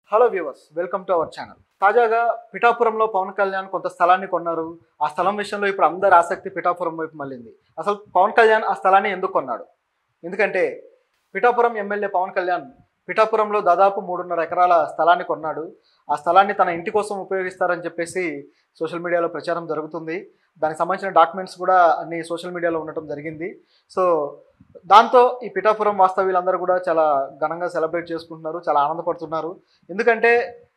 hello viewers welcome to our channel తాజాగా పిఠాపురంలో పవన్ కళ్యాణ్ కొంత స్థలాన్ని కొన్నారు ఆ స్థలం విషయంలో ఇప్పుడు అందరి ఆసక్తి పిఠాపురం వైపు మళ్ళింది అసలు పవన్ కళ్యాణ్ ఆ స్థలాన్ని ఎందుకు కొన్నాడు ఎందుకంటే పిఠాపురం ఎమ్మెల్యే పవన్ కళ్యాణ్ పిఠాపురంలో దాదాపు మూడున్నర ఎకరాల స్థలాన్ని కొన్నాడు ఆ స్థలాన్ని తన ఇంటి కోసం ఉపయోగిస్తారని చెప్పేసి సోషల్ మీడియాలో ప్రచారం జరుగుతుంది దానికి సంబంధించిన డాక్యుమెంట్స్ కూడా అన్ని సోషల్ మీడియాలో ఉండటం జరిగింది సో దాంతో ఈ పిఠాపురం వాస్తవ్యులందరూ కూడా చాలా ఘనంగా సెలబ్రేట్ చేసుకుంటున్నారు చాలా ఆనందపడుతున్నారు ఎందుకంటే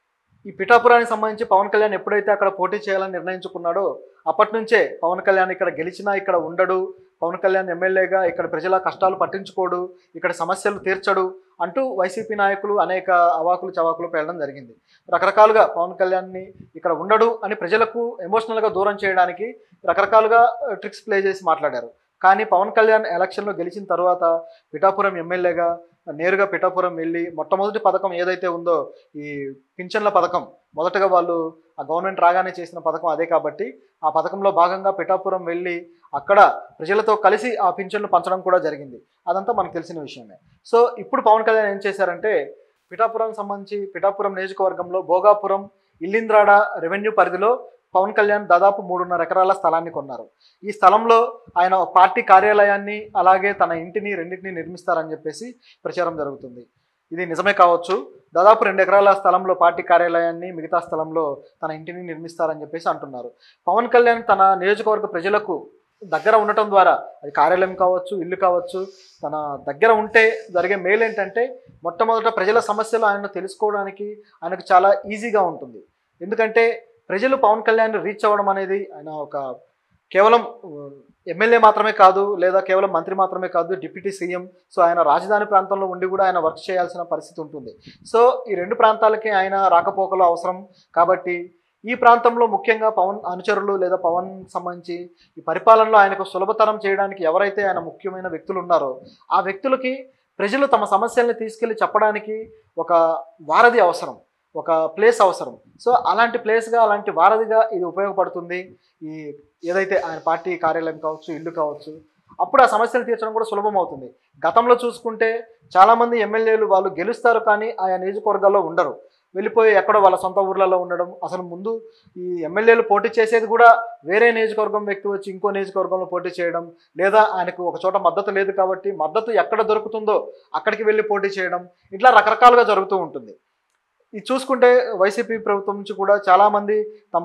ఈ పిఠాపురానికి సంబంధించి పవన్ కళ్యాణ్ ఎప్పుడైతే అక్కడ పోటీ చేయాలని నిర్ణయించుకున్నాడో అప్పటి నుంచే పవన్ కళ్యాణ్ ఇక్కడ గెలిచినా ఇక్కడ ఉండడు పవన్ కళ్యాణ్ ఎమ్మెల్యేగా ఇక్కడ ప్రజల కష్టాలు పట్టించుకోడు ఇక్కడ సమస్యలు తీర్చడు అంటూ వైసీపీ నాయకులు అనేక అవాకులు చవాకులు పేలడం జరిగింది రకరకాలుగా పవన్ కళ్యాణ్ని ఇక్కడ ఉండడు అని ప్రజలకు ఎమోషనల్గా దూరం చేయడానికి రకరకాలుగా ట్రిక్స్ ప్లే చేసి మాట్లాడారు కానీ పవన్ కళ్యాణ్ ఎలక్షన్లో గెలిచిన తర్వాత పిఠాపురం ఎమ్మెల్యేగా నేరుగా పిఠాపురం వెళ్ళి మొట్టమొదటి పథకం ఏదైతే ఉందో ఈ పింఛన్ల పథకం మొదటగా వాళ్ళు ఆ గవర్నమెంట్ రాగానే చేసిన పథకం అదే కాబట్టి ఆ పథకంలో భాగంగా పిఠాపురం వెళ్ళి అక్కడ ప్రజలతో కలిసి ఆ పింఛన్లు పంచడం కూడా జరిగింది అదంతా మనకు తెలిసిన విషయమే సో ఇప్పుడు పవన్ కళ్యాణ్ ఏం చేశారంటే పిఠాపురం సంబంధించి పిఠాపురం నియోజకవర్గంలో భోగాపురం ఇల్లింద్రాడ రెవెన్యూ పరిధిలో పవన్ కళ్యాణ్ దాదాపు మూడున్నర ఎకరాల స్థలాన్ని కొన్నారు ఈ స్థలంలో ఆయన పార్టీ కార్యాలయాన్ని అలాగే తన ఇంటిని రెండింటిని నిర్మిస్తారని చెప్పేసి ప్రచారం జరుగుతుంది ఇది నిజమే కావచ్చు దాదాపు రెండు ఎకరాల స్థలంలో పార్టీ కార్యాలయాన్ని మిగతా స్థలంలో తన ఇంటిని నిర్మిస్తారని చెప్పేసి అంటున్నారు పవన్ కళ్యాణ్ తన నియోజకవర్గ ప్రజలకు దగ్గర ఉండటం ద్వారా అది కార్యాలయం కావచ్చు ఇల్లు కావచ్చు తన దగ్గర ఉంటే జరిగే మేలు ఏంటంటే మొట్టమొదట ప్రజల సమస్యలు ఆయన తెలుసుకోవడానికి ఆయనకు చాలా ఈజీగా ఉంటుంది ఎందుకంటే ప్రజలు పవన్ కళ్యాణ్ రీచ్ అవ్వడం అనేది ఆయన ఒక కేవలం ఎమ్మెల్యే మాత్రమే కాదు లేదా కేవలం మంత్రి మాత్రమే కాదు డిప్యూటీ సీఎం సో ఆయన రాజధాని ప్రాంతంలో ఉండి కూడా ఆయన వర్క్ చేయాల్సిన పరిస్థితి ఉంటుంది సో ఈ రెండు ప్రాంతాలకి ఆయన రాకపోకలు అవసరం కాబట్టి ఈ ప్రాంతంలో ముఖ్యంగా పవన్ అనుచరులు లేదా పవన్ సంబంధించి ఈ పరిపాలనలో ఆయనకు సులభతరం చేయడానికి ఎవరైతే ఆయన ముఖ్యమైన వ్యక్తులు ఉన్నారో ఆ వ్యక్తులకి ప్రజలు తమ సమస్యల్ని తీసుకెళ్ళి చెప్పడానికి ఒక వారధి అవసరం ఒక ప్లేస్ అవసరం సో అలాంటి ప్లేస్గా అలాంటి వారధిగా ఇది ఉపయోగపడుతుంది ఈ ఏదైతే ఆయన పార్టీ కార్యాలయం కావచ్చు ఇల్లు కావచ్చు అప్పుడు ఆ సమస్యలు తీర్చడం కూడా సులభం అవుతుంది గతంలో చూసుకుంటే చాలామంది ఎమ్మెల్యేలు వాళ్ళు గెలుస్తారు కానీ ఆయా నియోజకవర్గాల్లో ఉండరు వెళ్ళిపోయి ఎక్కడో వాళ్ళ సొంత ఊర్లలో ఉండడం అసలు ముందు ఈ ఎమ్మెల్యేలు పోటీ చేసేది కూడా వేరే నియోజకవర్గం వ్యక్తి వచ్చి ఇంకో నియోజకవర్గంలో పోటీ చేయడం లేదా ఆయనకు ఒక చోట మద్దతు లేదు కాబట్టి మద్దతు ఎక్కడ దొరుకుతుందో అక్కడికి వెళ్ళి పోటీ చేయడం ఇట్లా రకరకాలుగా జరుగుతూ ఉంటుంది ఇది చూసుకుంటే వైసీపీ ప్రభుత్వం నుంచి కూడా చాలామంది తమ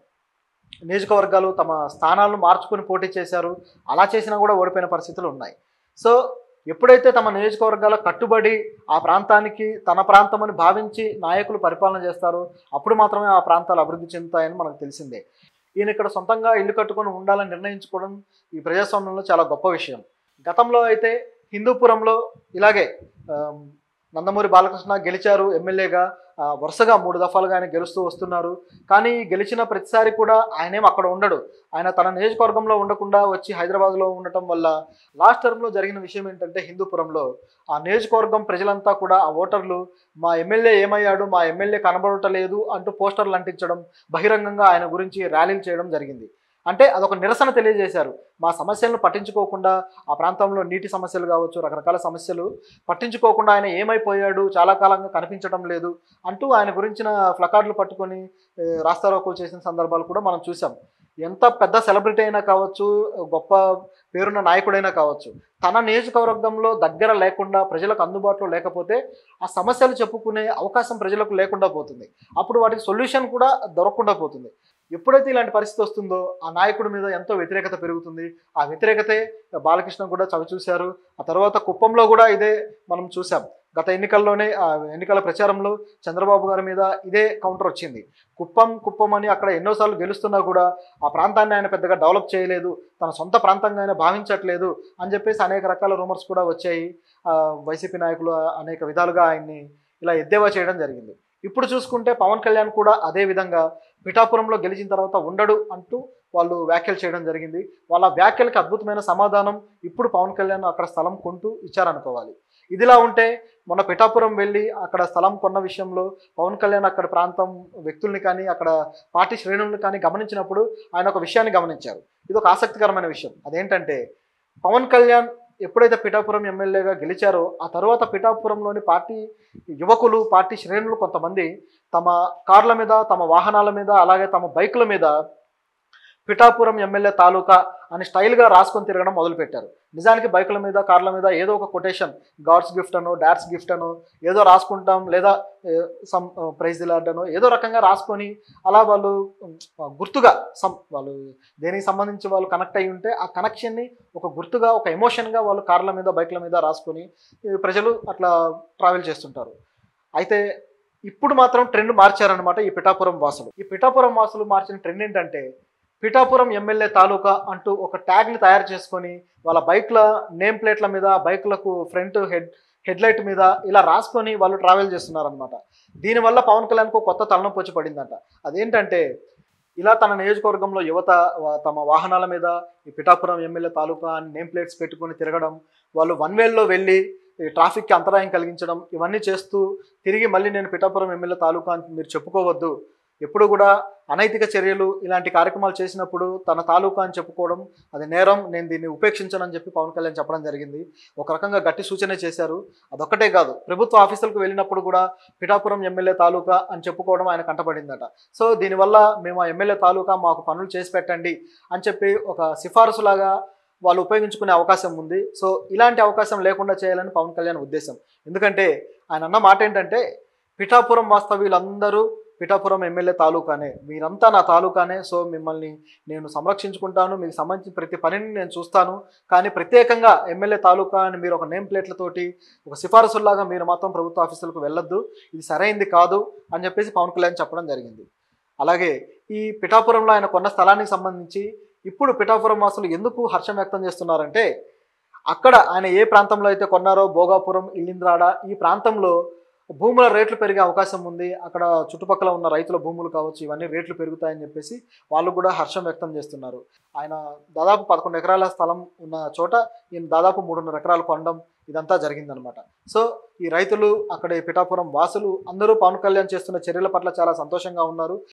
నియోజకవర్గాలు తమ స్థానాలను మార్చుకుని పోటీ చేశారు అలా చేసినా కూడా ఓడిపోయిన పరిస్థితులు ఉన్నాయి సో ఎప్పుడైతే తమ నియోజకవర్గాల కట్టుబడి ఆ ప్రాంతానికి తన ప్రాంతం అని భావించి నాయకులు పరిపాలన చేస్తారో అప్పుడు మాత్రమే ఆ ప్రాంతాలు అభివృద్ధి చెందుతాయని మనకు తెలిసిందే ఈయన ఇక్కడ సొంతంగా ఇల్లు కట్టుకొని ఉండాలని నిర్ణయించుకోవడం ఈ ప్రజాస్వామ్యంలో చాలా గొప్ప విషయం గతంలో అయితే హిందూపురంలో ఇలాగే ఆమ్, నందమూరి బాలకృష్ణ గెలిచారు ఎమ్మెల్యేగా ఆ, వరుసగా మూడు దఫాలుగా ఆయన గెలుస్తూ వస్తున్నారు కానీ గెలిచిన ప్రతిసారి కూడా ఆయనేం అక్కడ ఉండడు ఆయన తన నియోజకవర్గంలో ఉండకుండా వచ్చి హైదరాబాద్లో ఉండటం వల్ల లాస్ట్ టర్మ్లో జరిగిన విషయం ఏంటంటే హిందూపురంలో ఆ నియోజకవర్గం ప్రజలంతా కూడా ఆ ఓటర్లు మా ఎమ్మెల్యే ఏమయ్యాడు మా ఎమ్మెల్యే కనబడటలేదు అంటూ పోస్టర్లు అంటించడం బహిరంగంగా ఆయన గురించి ర్యాలీలు చేయడం జరిగింది అంటే అదొక నిరసన తెలియజేశారు మా సమస్యలను పట్టించుకోకుండా ఆ ప్రాంతంలో నీటి సమస్యలు కావచ్చు రకరకాల సమస్యలు పట్టించుకోకుండా ఆయన ఏమైపోయాడు చాలా కాలంగా కనిపించడం లేదు అంటూ ఆయన గురించిన ఫ్లకార్డులు పట్టుకొని ఏ, రాస్తారోకోలు చేసిన సందర్భాలు కూడా మనం చూసాం ఎంత పెద్ద సెలబ్రిటీ అయినా కావచ్చు గొప్ప పేరున్న నాయకుడైనా కావచ్చు తన నియోజకవర్గంలో దగ్గర లేకుండా ప్రజలకు అందుబాటులో లేకపోతే ఆ సమస్యలు చెప్పుకునే అవకాశం ప్రజలకు లేకుండా పోతుంది అప్పుడు వాటికి సొల్యూషన్ కూడా దొరకకుండా పోతుంది ఎప్పుడైతే ఇలాంటి పరిస్థితి వస్తుందో ఆ నాయకుడి మీద ఎంతో వ్యతిరేకత పెరుగుతుంది ఆ వ్యతిరేకతే బాలకృష్ణ కూడా చవి చూశారు ఆ తర్వాత కుప్పంలో కూడా ఇదే మనం చూసాం గత ఎన్నికల్లోనే ఆ ఎన్నికల ప్రచారంలో చంద్రబాబు గారి మీద ఇదే కౌంటర్ వచ్చింది కుప్పం కుప్పం అని అక్కడ ఎన్నోసార్లు గెలుస్తున్నా కూడా ఆ ప్రాంతాన్ని ఆయన పెద్దగా డెవలప్ చేయలేదు తన సొంత ప్రాంతంగా ఆయన భావించట్లేదు అని చెప్పేసి అనేక రకాల రూమర్స్ కూడా వచ్చాయి ఆ, వైసీపీ నాయకులు అనేక విధాలుగా ఆయన్ని ఇలా ఎద్దేవా చేయడం జరిగింది ఇప్పుడు చూసుకుంటే పవన్ కళ్యాణ్ కూడా అదే విధంగా పిఠాపురంలో గెలిచిన తర్వాత ఉండడు అంటూ వాళ్ళు వ్యాఖ్యలు చేయడం జరిగింది వాళ్ళ వ్యాఖ్యలకి అద్భుతమైన సమాధానం ఇప్పుడు పవన్ కళ్యాణ్ అక్కడ స్థలం కొంటూ ఇచ్చారనుకోవాలి ఇదిలా ఉంటే మొన్న పిఠాపురం వెళ్ళి అక్కడ స్థలం కొన్న విషయంలో పవన్ కళ్యాణ్ అక్కడ ప్రాంతం వ్యక్తుల్ని కానీ అక్కడ పార్టీ శ్రేణుల్ని కానీ గమనించినప్పుడు ఆయన ఒక విషయాన్ని గమనించారు ఇది ఒక ఆసక్తికరమైన విషయం అదేంటంటే పవన్ కళ్యాణ్ ఎప్పుడైతే పిఠాపురం ఎమ్మెల్యేగా గెలిచారో ఆ తర్వాత పిఠాపురంలోని పార్టీ యువకులు పార్టీ శ్రేణులు కొంతమంది తమ కార్ల మీద తమ వాహనాల మీద అలాగే తమ బైకుల మీద పిఠాపురం ఎమ్మెల్యే తాలూకా అని స్టైల్గా రాసుకొని తిరగడం మొదలుపెట్టారు నిజానికి బైకుల మీద కార్ల మీద ఏదో ఒక కొటేషన్ గాడ్స్ గిఫ్ట్ అనో డాడ్స్ గిఫ్ట్ అనో ఏదో రాసుకుంటాం లేదా ఏ, సమ్ ప్రైజ్ లాడ్ అనో ఏదో రకంగా రాసుకొని అలా వాళ్ళు ఉమ్, గుర్తుగా సమ్ వాళ్ళు దేనికి సంబంధించి వాళ్ళు కనెక్ట్ అయి ఉంటే ఆ కనెక్షన్ని ఒక గుర్తుగా ఒక ఎమోషన్గా వాళ్ళు కార్ల మీద బైక్ల మీద రాసుకొని ఈ ప్రజలు అట్లా ట్రావెల్ చేస్తుంటారు అయితే ఇప్పుడు మాత్రం ట్రెండ్ మార్చారనమాట ఈ పిఠాపురం వాసులు ఈ పిఠాపురం వాసులు మార్చిన ట్రెండ్ ఏంటంటే పిఠాపురం ఎమ్మెల్యే తాలూకా అంటూ ఒక ట్యాగ్ని తయారు చేసుకొని వాళ్ళ బైక్ల నేమ్ ప్లేట్ల మీద బైక్లకు ఫ్రంట్ హెడ్ హెడ్ లైట్ మీద ఇలా రాసుకొని వాళ్ళు ట్రావెల్ చేస్తున్నారనమాట దీనివల్ల పవన్ కళ్యాణ్కు కొత్త తలనొప్పి వచ్చి పడిందంట అదేంటంటే ఇలా తన నియోజకవర్గంలో యువత వా- తమ వాహనాల మీద ఈ పిఠాపురం ఎమ్మెల్యే తాలూకా అని నేమ్ ప్లేట్స్ పెట్టుకొని తిరగడం వాళ్ళు వన్ వేల్లో వెళ్ళి ఈ ట్రాఫిక్కి అంతరాయం కలిగించడం ఇవన్నీ చేస్తూ తిరిగి మళ్ళీ నేను పిఠాపురం ఎమ్మెల్యే తాలూకా అని మీరు చెప్పుకోవద్దు ఎప్పుడు కూడా అనైతిక చర్యలు ఇలాంటి కార్యక్రమాలు చేసినప్పుడు తన తాలూకా అని చెప్పుకోవడం అది నేరం నేను దీన్ని ఉపేక్షించనని చెప్పి పవన్ కళ్యాణ్ చెప్పడం జరిగింది ఒక రకంగా గట్టి సూచన చేశారు అదొక్కటే కాదు ప్రభుత్వ ఆఫీసులకు వెళ్ళినప్పుడు కూడా పిఠాపురం ఎమ్మెల్యే తాలూకా అని చెప్పుకోవడం ఆయన కంటపడిందట సో దీనివల్ల మేము ఆ ఎమ్మెల్యే తాలూకా మాకు పనులు చేసి పెట్టండి అని చెప్పి ఒక సిఫారసులాగా వాళ్ళు ఉపయోగించుకునే అవకాశం ఉంది సో ఇలాంటి అవకాశం లేకుండా చేయాలని పవన్ కళ్యాణ్ ఉద్దేశం ఎందుకంటే ఆయన అన్న మాట ఏంటంటే పిఠాపురం వాస్తవ్యులందరూ పిఠాపురం ఎమ్మెల్యే తాలూకానే మీరంతా నా తాలూకానే సో మిమ్మల్ని నేను సంరక్షించుకుంటాను మీకు సంబంధించిన ప్రతి పనిని నేను చూస్తాను కానీ ప్రత్యేకంగా ఎమ్మెల్యే తాలూకా అని మీరు ఒక నేమ్ ప్లేట్లతోటి ఒక సిఫారసుల్లాగా మీరు మాత్రం ప్రభుత్వ ఆఫీసులకు వెళ్ళొద్దు ఇది సరైంది కాదు అని చెప్పేసి పవన్ కళ్యాణ్ చెప్పడం జరిగింది అలాగే ఈ పిఠాపురంలో ఆయన కొన్న స్థలానికి సంబంధించి ఇప్పుడు పిఠాపురం వాసులు ఎందుకు హర్షం వ్యక్తం చేస్తున్నారంటే అక్కడ ఆయన ఏ ప్రాంతంలో అయితే కొన్నారో భోగాపురం ఇల్లింద్రాడ ఈ ప్రాంతంలో భూముల రేట్లు పెరిగే అవకాశం ఉంది అక్కడ చుట్టుపక్కల ఉన్న రైతుల భూములు కావచ్చు ఇవన్నీ రేట్లు పెరుగుతాయని చెప్పేసి వాళ్ళు కూడా హర్షం వ్యక్తం చేస్తున్నారు ఆయన దాదాపు పదకొండు ఎకరాల స్థలం ఉన్న చోట ఈయన దాదాపు మూడున్నర ఎకరాలు కొనడం ఇదంతా జరిగిందనమాట సో ఈ రైతులు అక్కడ ఈ పిఠాపురం వాసులు అందరూ పవన్ కళ్యాణ్ చేస్తున్న చర్యల పట్ల చాలా సంతోషంగా ఉన్నారు